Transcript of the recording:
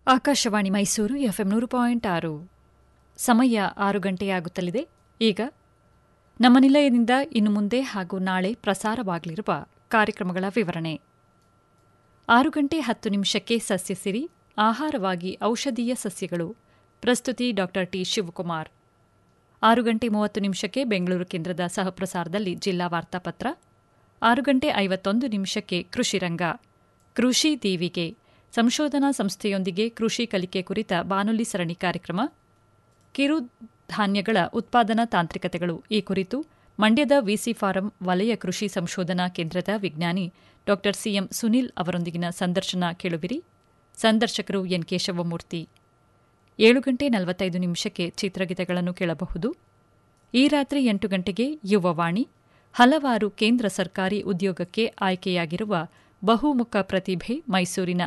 Akashvani Mysuru FM ನೂರು point ಆರು ಸಮಯ ಆರು ಗಂಟೆಯಾಗುತ್ತಲಿದೆ ಈಗ ನಮ್ಮ ನಿಲಯದಿಂದ ಇನ್ನು ಮುಂದೆ ಹಾಗೂ ನಾಳೆ ಪ್ರಸಾರವಾಗಲಿರುವ ಕಾರ್ಯಕ್ರಮಗಳ ವಿವರಣೆ ಆರು ಗಂಟೆ ಹತ್ತು ನಿಮಿಷಕ್ಕೆ ಸಸ್ಯಸಿರಿ ಆಹಾರವಾಗಿ ಔಷಧೀಯ ಸಸ್ಯಗಳು ಪ್ರಸ್ತುತಿ ಡಾ ಟಿ ಶಿವಕುಮಾರ್ ಆರು ಗಂಟೆ ಮೂವತ್ತು ನಿಮಿಷಕ್ಕೆ ಬೆಂಗಳೂರು ಕೇಂದ್ರದ ಸಹಪ್ರಸಾರದಲ್ಲಿ ಜಿಲ್ಲಾ ವಾರ್ತಾಪತ್ರ ಆರು ಗಂಟೆ ಐವತ್ತೊಂದು ನಿಮಿಷಕ್ಕೆ ಕೃಷಿರಂಗ ಕೃಷಿ ದೀವಿಗೆ ಸಂಶೋಧನಾ ಸಂಸ್ಥೆಯೊಂದಿಗೆ ಕೃಷಿ ಕಲಿಕೆ ಕುರಿತ ಬಾನುಲಿ ಸರಣಿ ಕಾರ್ಯಕ್ರಮ ಕಿರು ಧಾನ್ಯಗಳ ಉತ್ಪಾದನಾ ತಾಂತ್ರಿಕತೆಗಳು ಈ ಕುರಿತು ಮಂಡ್ಯದ ವಿಸಿ ಫಾರಂ ವಲಯ ಕೃಷಿ ಸಂಶೋಧನಾ ಕೇಂದ್ರದ ವಿಜ್ಞಾನಿ ಡಾ ಸಿಎಂ ಸುನಿಲ್ ಅವರೊಂದಿಗಿನ ಸಂದರ್ಶನ ಕೇಳುವಿರಿ ಸಂದರ್ಶಕರು ಎನ್ ಕೇಶವಮೂರ್ತಿ ಏಳು ಗಂಟೆ ನಲವತ್ತೈದು ನಿಮಿಷಕ್ಕೆ ಚಿತ್ರಗೀತೆಗಳನ್ನು ಕೇಳಬಹುದು ಈ ರಾತ್ರಿ ಎಂಟು ಗಂಟೆಗೆ ಯುವವಾಣಿ ಹಲವಾರು ಕೇಂದ್ರ ಸರ್ಕಾರಿ ಉದ್ಯೋಗಕ್ಕೆ ಆಯ್ಕೆಯಾಗಿರುವ ಬಹುಮುಖ ಪ್ರತಿಭೆ ಮೈಸೂರಿನ